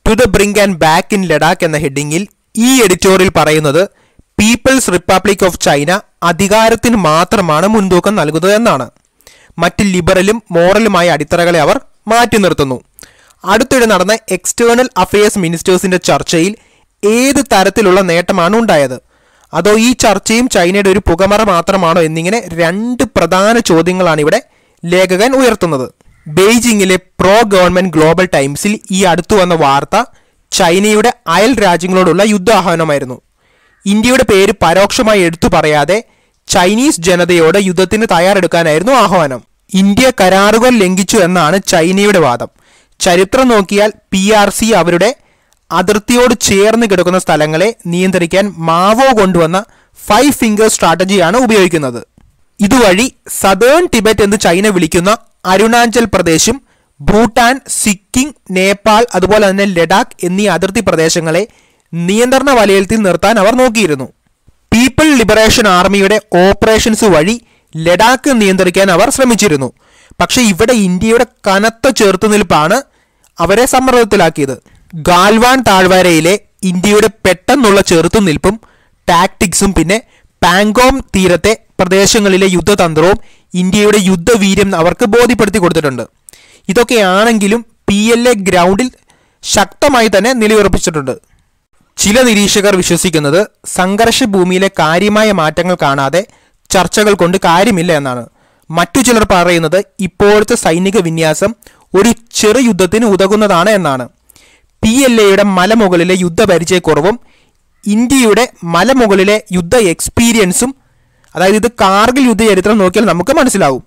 to the brink and back in Ladakh എന്ന ഹെഡിങ്ങിൽ ഈ എഡിറ്റോറിയൽ പറയുന്നത് പീപ്പിൾസ് റിപ്പബ്ലിക് ഓഫ് ചൈന അധികാരത്തിന് മാത്രമാണ് മുൻതൂക്കം നൽകുന്നത് എന്നാണ് മറ്റ് ലിബറലും മോറലുമായ അടിത്തറകളെ അവർ മാറ്റി നിർത്തുന്നു അടുത്തിടെ നടന്ന എക്സ്റ്റേണൽ അഫയേഴ്സ് മിനിസ്റ്റേഴ്സിന്റെ ചർച്ചയിൽ ഏത് തരത്തിലുള്ള നേട്ടമാണ് ഉണ്ടായത് അതോ ഈ ചർച്ചയും ചൈനയുടെ ഒരു പുകമറ മാത്രമാണോ എന്നിങ്ങനെ രണ്ട് പ്രധാന ചോദ്യങ്ങളാണ് ഇവിടെ ലേഖകൻ ഉയർത്തുന്നത് ബെയ്ജിങ്ങിലെ പ്രോ ഗവൺമെന്റ് ഗ്ലോബൽ ടൈംസിൽ ഈ അടുത്തു വന്ന വാർത്ത ചൈനയുടെ അയൽ രാജ്യങ്ങളോടുള്ള യുദ്ധാഹ്വാനമായിരുന്നു ഇന്ത്യയുടെ പേര് പരോക്ഷമായി എടുത്തു പറയാതെ ചൈനീസ് ജനതയോട് യുദ്ധത്തിന് തയ്യാറെടുക്കാനായിരുന്നു ആഹ്വാനം ഇന്ത്യ കരാറുകൾ ലംഘിച്ചു എന്നാണ് ചൈനയുടെ വാദം ചരിത്രം നോക്കിയാൽ പി ആർ സി അവരുടെ അതിർത്തിയോട് ചേർന്ന് കിടക്കുന്ന സ്ഥലങ്ങളെ നിയന്ത്രിക്കാൻ മാവോ കൊണ്ടുവന്ന ഫൈവ് ഫിംഗർ സ്ട്രാറ്റജിയാണ് ഉപയോഗിക്കുന്നത് ഇതുവഴി സദേൺ ടിബറ്റ് എന്ന് ചൈന വിളിക്കുന്ന അരുണാചൽ പ്രദേശും ഭൂട്ടാൻ സിക്കിം നേപ്പാൾ അതുപോലെ തന്നെ ലഡാക്ക് എന്നീ അതിർത്തി പ്രദേശങ്ങളെ നിയന്ത്രണ വലയത്തിൽ നിർത്താൻ അവർ നോക്കിയിരുന്നു പീപ്പിൾ ലിബറേഷൻ ആർമിയുടെ ഓപ്പറേഷൻസ് വഴി ലഡാക്ക് നിയന്ത്രിക്കാൻ അവർ ശ്രമിച്ചിരുന്നു പക്ഷേ ഇവിടെ ഇന്ത്യയുടെ കനത്ത ചെറുത്തുനിൽപ്പാണ് അവരെ സമ്മർദ്ദത്തിലാക്കിയത് ഗാൽവാൻ താഴ്വരയിലെ ഇന്ത്യയുടെ പെട്ടെന്നുള്ള ചെറുത്തുനിൽപ്പും ടാക്ടിക്സും പിന്നെ പാങ്കോം തീരത്തെ പ്രദേശങ്ങളിലെ യുദ്ധതന്ത്രവും ഇന്ത്യയുടെ യുദ്ധവീര്യം അവർക്ക് ബോധ്യപ്പെടുത്തി കൊടുത്തിട്ടുണ്ട് ഇതൊക്കെയാണെങ്കിലും പി എൽ എ ഗ്രൗണ്ടിൽ ശക്തമായി തന്നെ നിലയുറപ്പിച്ചിട്ടുണ്ട് ചില നിരീക്ഷകർ വിശ്വസിക്കുന്നത് സംഘർഷ ഭൂമിയിലെ കാര്യമായ മാറ്റങ്ങൾ കാണാതെ ചർച്ചകൾ കൊണ്ട് കാര്യമില്ല എന്നാണ് മറ്റു ചിലർ പറയുന്നത് ഇപ്പോഴത്തെ സൈനിക വിന്യാസം ഒരു ചെറു യുദ്ധത്തിന് ഉതകുന്നതാണ് എന്നാണ് പി എൽ എയുടെ മലമുകളിലെ യുദ്ധപരിചയക്കുറവും ഇന്ത്യയുടെ മലമുകളിലെ യുദ്ധ എക്സ്പീരിയൻസും അതായത് ഇത് കാർഗിൽ യുദ്ധ ചരിത്രം നോക്കിയാൽ നമുക്ക് മനസ്സിലാവും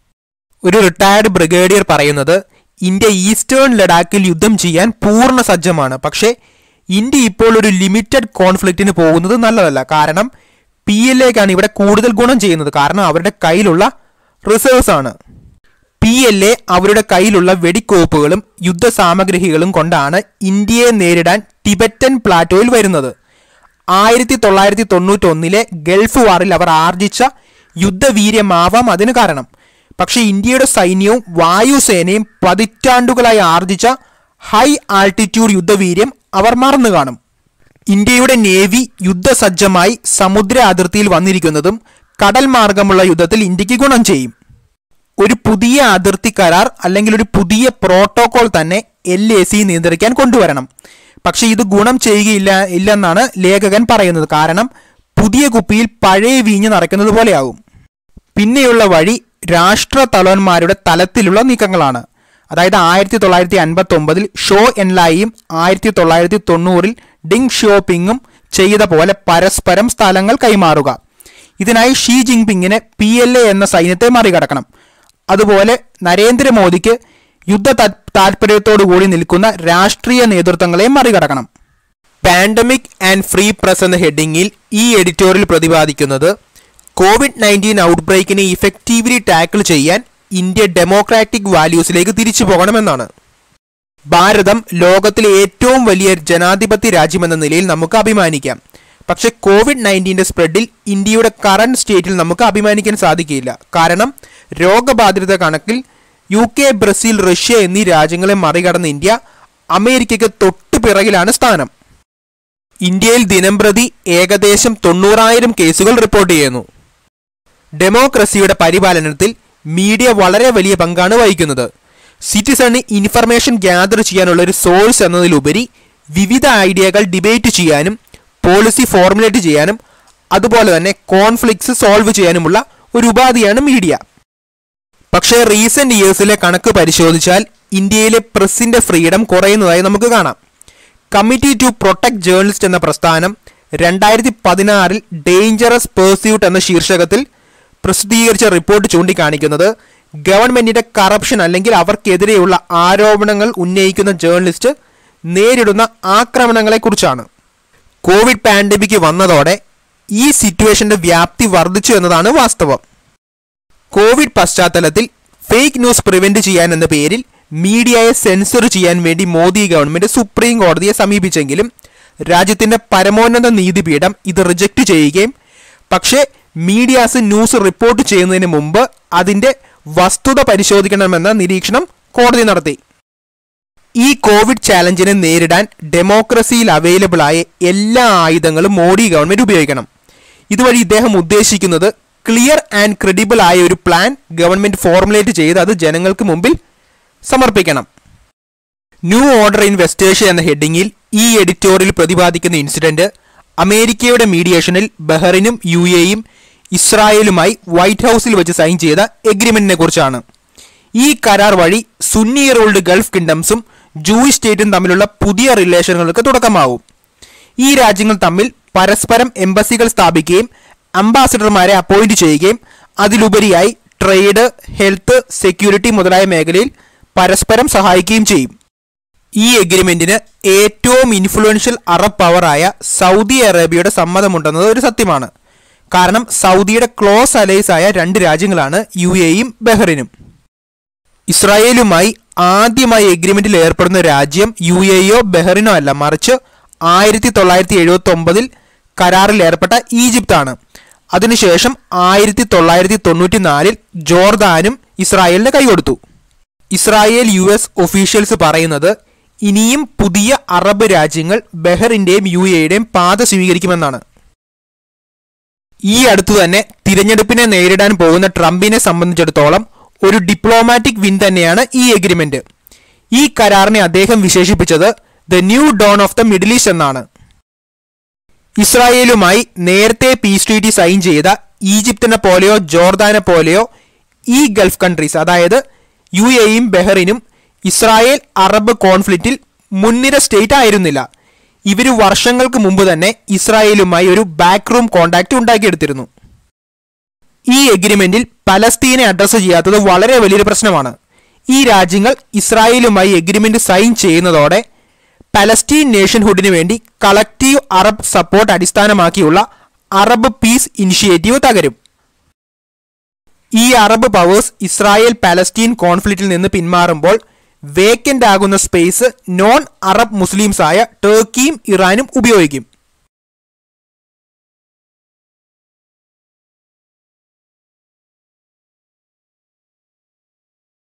ഒരു റിട്ടയർഡ് ബ്രിഗേഡിയർ പറയുന്നത് ഇന്ത്യ ഈസ്റ്റേൺ ലഡാക്കിൽ യുദ്ധം ചെയ്യാൻ പൂർണ്ണ സജ്ജമാണ് പക്ഷേ ഇന്ത്യ ഇപ്പോൾ ഒരു ലിമിറ്റഡ് കോൺഫ്ലിക്റ്റിന് പോകുന്നത് നല്ലതല്ല കാരണം പി എൽ എക്കാണ് ഇവിടെ കൂടുതൽ ഗുണം ചെയ്യുന്നത് കാരണം അവരുടെ കയ്യിലുള്ള റിസർവ്സ് ആണ് പി എൽ എ അവരുടെ കയ്യിലുള്ള വെടിക്കോപ്പുകളും യുദ്ധസാമഗ്രികളും കൊണ്ടാണ് ഇന്ത്യയെ നേരിടാൻ ടിബറ്റൻ പ്ലാറ്റോയിൽ വരുന്നത് ആയിരത്തി തൊള്ളായിരത്തി തൊണ്ണൂറ്റൊന്നിലെ ഗൾഫ് വാറിൽ അവർ ആർജിച്ച യുദ്ധവീര്യമാവാം അതിന് കാരണം പക്ഷേ ഇന്ത്യയുടെ സൈന്യവും വായുസേനയും പതിറ്റാണ്ടുകളായി ആർജിച്ച ഹൈ ആൾട്ടിറ്റ്യൂഡ് യുദ്ധവീര്യം അവർ മറന്നു കാണും ഇന്ത്യയുടെ നേവി യുദ്ധസജ്ജമായി സമുദ്ര അതിർത്തിയിൽ വന്നിരിക്കുന്നതും കടൽ മാർഗമുള്ള യുദ്ധത്തിൽ ഇന്ത്യക്ക് ഗുണം ചെയ്യും ഒരു പുതിയ അതിർത്തി കരാർ അല്ലെങ്കിൽ ഒരു പുതിയ പ്രോട്ടോകോൾ തന്നെ എൽ എ സി നിയന്ത്രിക്കാൻ കൊണ്ടുവരണം പക്ഷെ ഇത് ഗുണം ചെയ്യുകയില്ല ഇല്ലെന്നാണ് ലേഖകൻ പറയുന്നത് കാരണം പുതിയ കുപ്പിയിൽ പഴയ വീഞ്ഞ് നിറയ്ക്കുന്നത് പോലെയാകും പിന്നെയുള്ള വഴി രാഷ്ട്ര തലവന്മാരുടെ തലത്തിലുള്ള നീക്കങ്ങളാണ് അതായത് ആയിരത്തി തൊള്ളായിരത്തി അൻപത്തി ഒമ്പതിൽ ഷോ എൻലായിയും ആയിരത്തി തൊള്ളായിരത്തി തൊണ്ണൂറിൽ ഡിങ് ഷിയോപിങ്ങും ചെയ്ത പോലെ പരസ്പരം സ്ഥലങ്ങൾ കൈമാറുക ഇതിനായി ഷീ ജിൻപിങ്ങിന് പി എൽ എ എന്ന സൈന്യത്തെ മറികടക്കണം അതുപോലെ നരേന്ദ്രമോദിക്ക് യുദ്ധ താ- താല്പര്യത്തോടു കൂടി നിൽക്കുന്ന രാഷ്ട്രീയ നേതൃത്വങ്ങളെ മറികടക്കണം പാൻഡമിക് ആൻഡ് ഫ്രീ പ്രസ് എന്ന ഹെഡിങ്ങിൽ ഈ എഡിറ്റോറിയൽ പ്രതിപാദിക്കുന്നത് കോവിഡ് നയൻറ്റീൻ ഔട്ട്ബ്രേക്കിനെ ഇഫക്റ്റീവ്ലി ടാക്കിൾ ചെയ്യാൻ ഇന്ത്യ ഡെമോക്രാറ്റിക് വാല്യൂസിലേക്ക് തിരിച്ചു പോകണമെന്നാണ് ഭാരതം ലോകത്തിലെ ഏറ്റവും വലിയ ജനാധിപത്യ രാജ്യമെന്ന നിലയിൽ നമുക്ക് അഭിമാനിക്കാം പക്ഷെ കോവിഡ് നയൻറ്റീൻ്റെ സ്പ്രെഡിൽ ഇന്ത്യയുടെ കറണ്ട് സ്റ്റേറ്റിൽ നമുക്ക് അഭിമാനിക്കാൻ സാധിക്കില്ല കാരണം രോഗബാധിതത കണക്കിൽ യു കെ ബ്രസീൽ റഷ്യ എന്നീ രാജ്യങ്ങളെ മറികടന്ന ഇന്ത്യ അമേരിക്കയ്ക്ക് തൊട്ടു പിറകിലാണ് സ്ഥാനം ഇന്ത്യയിൽ ദിനംപ്രതി ഏകദേശം തൊണ്ണൂറായിരം കേസുകൾ റിപ്പോർട്ട് ചെയ്യുന്നു ഡെമോക്രസിയുടെ പരിപാലനത്തിൽ മീഡിയ വളരെ വലിയ പങ്കാണ് വഹിക്കുന്നത് സിറ്റിസണ് ഇൻഫർമേഷൻ ഗ്യാദർ ചെയ്യാനുള്ള ഒരു സോഴ്സ് എന്നതിലുപരി വിവിധ ഐഡിയകൾ ഡിബേറ്റ് ചെയ്യാനും പോളിസി ഫോർമുലേറ്റ് ചെയ്യാനും അതുപോലെ തന്നെ കോൺഫ്ലിക്ട്സ് സോൾവ് ചെയ്യാനുമുള്ള ഒരു ഉപാധിയാണ് മീഡിയ പക്ഷേ റീസെന്റ് ഇയേഴ്സിലെ കണക്ക് പരിശോധിച്ചാൽ ഇന്ത്യയിലെ പ്രസിന്റെ ഫ്രീഡം കുറയുന്നതായി നമുക്ക് കാണാം കമ്മിറ്റി ടു പ്രൊട്ടക്ട് ജേർണലിസ്റ്റ് എന്ന പ്രസ്ഥാനം രണ്ടായിരത്തി പതിനാറിൽ ഡേഞ്ചറസ് പേഴ്സ്യൂട്ട് എന്ന ശീർഷകത്തിൽ പ്രസിദ്ധീകരിച്ച റിപ്പോർട്ട് ചൂണ്ടിക്കാണിക്കുന്നത് ഗവൺമെന്റിന്റെ കറപ്ഷൻ അല്ലെങ്കിൽ അവർക്കെതിരെയുള്ള ആരോപണങ്ങൾ ഉന്നയിക്കുന്ന ജേർണലിസ്റ്റ് നേരിടുന്ന ആക്രമണങ്ങളെക്കുറിച്ചാണ് കോവിഡ് പാൻഡമിക് വന്നതോടെ ഈ സിറ്റുവേഷന്റെ വ്യാപ്തി വർദ്ധിച്ചു എന്നതാണ് വാസ്തവം കോവിഡ് പശ്ചാത്തലത്തിൽ ഫേക്ക് ന്യൂസ് പ്രിവെന്റ് ചെയ്യാൻ എന്ന പേരിൽ മീഡിയയെ സെൻസർ ചെയ്യാൻ വേണ്ടി മോദി ഗവൺമെന്റ് സുപ്രീം കോടതിയെ സമീപിച്ചെങ്കിലും രാജ്യത്തിന്റെ പരമോന്നത നീതിപീഠം ഇത് റിജക്റ്റ് ചെയ്യുകയും പക്ഷേ മീഡിയാസ് ന്യൂസ് റിപ്പോർട്ട് ചെയ്യുന്നതിന് മുമ്പ് അതിന്റെ വസ്തുത പരിശോധിക്കണമെന്ന നിരീക്ഷണം കോടതി നടത്തി ഈ കോവിഡ് ചാലഞ്ചിനെ നേരിടാൻ ഡെമോക്രസിയിൽ അവൈലബിൾ ആയ എല്ലാ ആയുധങ്ങളും മോഡി ഗവൺമെന്റ് ഉപയോഗിക്കണം ഇതുവഴി ഇദ്ദേഹം ഉദ്ദേശിക്കുന്നത് ക്ലിയർ ആൻഡ് ക്രെഡിബിൾ ആയ ഒരു പ്ലാൻ ഗവൺമെന്റ് ഫോർമുലേറ്റ് ചെയ്ത് അത് ജനങ്ങൾക്ക് മുമ്പിൽ സമർപ്പിക്കണം ന്യൂ ഓർഡർ ഇൻ വെസ്റ്റേഷ്യ എന്ന ഹെഡിങ്ങിൽ ഈ എഡിറ്റോറിയൽ പ്രതിപാദിക്കുന്ന ഇൻസിഡന്റ് അമേരിക്കയുടെ മീഡിയേഷനിൽ ബഹറിനും യു എയും ഇസ്രായേലുമായി വൈറ്റ് ഹൗസിൽ വെച്ച് സൈൻ ചെയ്ത എഗ്രിമെന്റിനെ കുറിച്ചാണ് ഈ കരാർ വഴി സുന്നി റൂൾഡ് ഗൾഫ് കിങ്ഡംസും ജൂയിഷ് സ്റ്റേറ്റും തമ്മിലുള്ള പുതിയ റിലേഷനുകൾക്ക് തുടക്കമാവും ഈ രാജ്യങ്ങൾ തമ്മിൽ പരസ്പരം എംബസികൾ സ്ഥാപിക്കുകയും അംബാസഡർമാരെ അപ്പോയിന്റ് ചെയ്യുകയും അതിലുപരിയായി ട്രേഡ് ഹെൽത്ത് സെക്യൂരിറ്റി മുതലായ മേഖലയിൽ പരസ്പരം സഹായിക്കുകയും ചെയ്യും ഈ എഗ്രിമെന്റിന് ഏറ്റവും ഇൻഫ്ലുവൻഷ്യൽ അറബ് പവറായ സൗദി അറേബ്യയുടെ സമ്മതമുണ്ടെന്നത് ഒരു സത്യമാണ് കാരണം സൗദിയുടെ ക്ലോസ് അലൈസ് ആയ രണ്ട് രാജ്യങ്ങളാണ് യു എയും ബഹ്റിനും ഇസ്രായേലുമായി ആദ്യമായി എഗ്രിമെന്റിൽ ഏർപ്പെടുന്ന രാജ്യം യു എയോ ബഹ്റിനോ അല്ല മറിച്ച് ആയിരത്തി തൊള്ളായിരത്തി എഴുപത്തി ഒമ്പതിൽ കരാറിൽ ഏർപ്പെട്ട ഈജിപ്താണ് അതിനുശേഷം ആയിരത്തി തൊള്ളായിരത്തി തൊണ്ണൂറ്റി നാലിൽ ജോർദാനും ഇസ്രായേലിന് കൈകൊടുത്തു ഇസ്രായേൽ യു എസ് ഒഫീഷ്യൽസ് പറയുന്നത് ഇനിയും പുതിയ അറബ് രാജ്യങ്ങൾ ബഹറിന്റെയും യു എയുടെയും പാത സ്വീകരിക്കുമെന്നാണ് ഈ അടുത്തു തന്നെ തിരഞ്ഞെടുപ്പിനെ നേരിടാൻ പോകുന്ന ട്രംപിനെ സംബന്ധിച്ചിടത്തോളം ഒരു ഡിപ്ലോമാറ്റിക് വിൻ തന്നെയാണ് ഈ എഗ്രിമെന്റ് ഈ കരാറിനെ അദ്ദേഹം വിശേഷിപ്പിച്ചത് the new dawn of the Middle East എന്നാണ് ഇസ്രായേലുമായി നേരത്തെ പീസ് ട്രീറ്റി സൈൻ ചെയ്ത ഈജിപ്തിനെ പോലെയോ ജോർദാനെ പോലെയോ ഈ ഗൾഫ് കൺട്രീസ് അതായത് യു എയും ബഹ്റിനും ഇസ്രായേൽ അറബ് കോൺഫ്ലിക്റ്റിൽ മുൻനിര സ്റ്റേറ്റ് ആയിരുന്നില്ല ഇവർ വർഷങ്ങൾക്ക് മുമ്പ് തന്നെ ഇസ്രായേലുമായി ഒരു ബാക്ക് റൂം കോണ്ടാക്ട് ഉണ്ടാക്കിയെടുത്തിരുന്നു ഈ എഗ്രിമെന്റിൽ പലസ്തീനെ അഡ്രസ്സ് ചെയ്യാത്തത് വളരെ വലിയൊരു പ്രശ്നമാണ് ഈ രാജ്യങ്ങൾ ഇസ്രായേലുമായി എഗ്രിമെന്റ് സൈൻ ചെയ്യുന്നതോടെ പലസ്തീൻ നേഷൻഹുഡിന് വേണ്ടി കളക്റ്റീവ് അറബ് സപ്പോർട്ട് അടിസ്ഥാനമാക്കിയുള്ള അറബ് പീസ് ഇനിഷ്യേറ്റീവ് തകരും ഈ അറബ് പവേഴ്സ് ഇസ്രായേൽ പലസ്തീൻ കോൺഫ്ലിക്റ്റിൽ നിന്ന് പിന്മാറുമ്പോൾ വേക്കന്റ് ആകുന്ന സ്പേസ് നോൺ അറബ് മുസ്ലിംസ് ആയ ടർക്കിയും ഇറാനും ഉപയോഗിക്കും